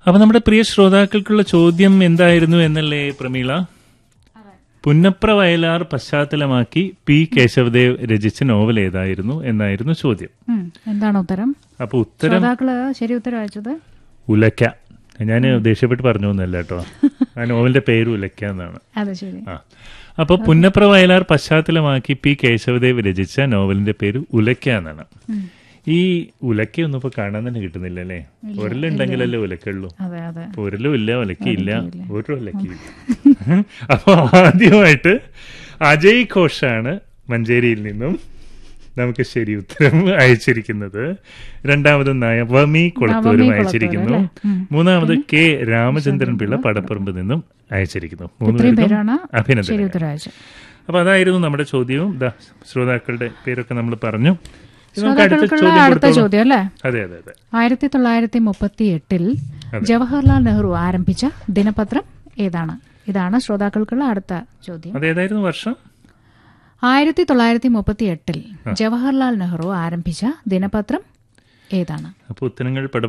അപ്പൊ നമ്മുടെ പ്രിയ ശ്രോതാക്കൾക്കുള്ള ചോദ്യം എന്തായിരുന്നു എന്നല്ലേ പ്രമീള പുന്നപ്ര വയലാർ പശ്ചാത്തലമാക്കി പി കേശവദേവ് രചിച്ച നോവൽ ഏതായിരുന്നു എന്നായിരുന്നു ചോദ്യം ഉം. എന്താണ് ഉത്തരം അപ്പൊ ഉത്തരം ശ്രോതാക്കള് ശരി ഉത്തരം അയച്ചത് ഉലക്ക ഞാൻ ദേഷ്യപ്പെട്ട് പറഞ്ഞു ഒന്നല്ല കേട്ടോ ആ നോവലിന്റെ പേര് ഉലക്ക എന്നാണ് അതെ ശരി ആ അപ്പൊ പുന്നപ്ര വയലാർ പശ്ചാത്തലമാക്കി പി കേശവദേവ് രചിച്ച നോവലിന്റെ പേര് ഉലക്ക എന്നാണ് ഉം. ഈ ഉലക്കയൊന്നും ഇപ്പൊ കാണാൻ തന്നെ കിട്ടുന്നില്ല അല്ലേ ഒരലുണ്ടെങ്കിലല്ലേ ഉലക്കുള്ളൂ അതെ അതെ അപ്പൊ ഒരലും ഇല്ല ഒലക്കയില്ല ഒരു ഒലക്കയില്ല അപ്പൊ ആദ്യമായിട്ട് അജയ് ഘോഷാണ് മഞ്ചേരിയിൽ നിന്നും നമുക്ക് ശരി ഉത്തരം അയച്ചിരിക്കുന്നത് രണ്ടാമത് നവമി കുളത്തൂരും നവമി അയച്ചിരിക്കുന്നു കുളത്തൂര് അല്ലേ? ഉം. മൂന്നാമത് കെ രാമചന്ദ്രൻ പിള്ള പടപ്പറമ്പ് നിന്നും അയച്ചിരിക്കുന്നു മൂന്ന് ഇത്രയും പേർക്കും പേരാണ് ശരി അഭിനന്ദനം ഉത്തരം അയച്ചത് അപ്പൊ അതായിരുന്നു നമ്മുടെ ചോദ്യവും ദാ ശ്രോതാക്കളുടെ പേരൊക്കെ നമ്മൾ പറഞ്ഞു ഇനി നമുക്ക് അടുത്ത ശ്രോതാക്കൾക്കുള്ള ചോദ്യം അടുത്ത കൊടുത്തോളൂ. ചോദ്യം അല്ലേ അതെ അതെ അതെ ആയിരത്തി തൊള്ളായിരത്തി മുപ്പത്തി എട്ടിൽ ജവഹർലാൽ നെഹ്റു ആരംഭിച്ച ദിനപത്രം ഏതാണ് ഇതാണ് ശ്രോതാക്കൾക്കുള്ള അടുത്ത ചോദ്യം അതേതായിരുന്നു വർഷം ആയിരത്തി തൊള്ളായിരത്തി മുപ്പത്തി എട്ടിൽ ജവഹർലാൽ നെഹ്റു ആരംഭിച്ച ദിനപത്രം ഏതാണ് അപ്പൊ ഉത്തരങ്ങൾ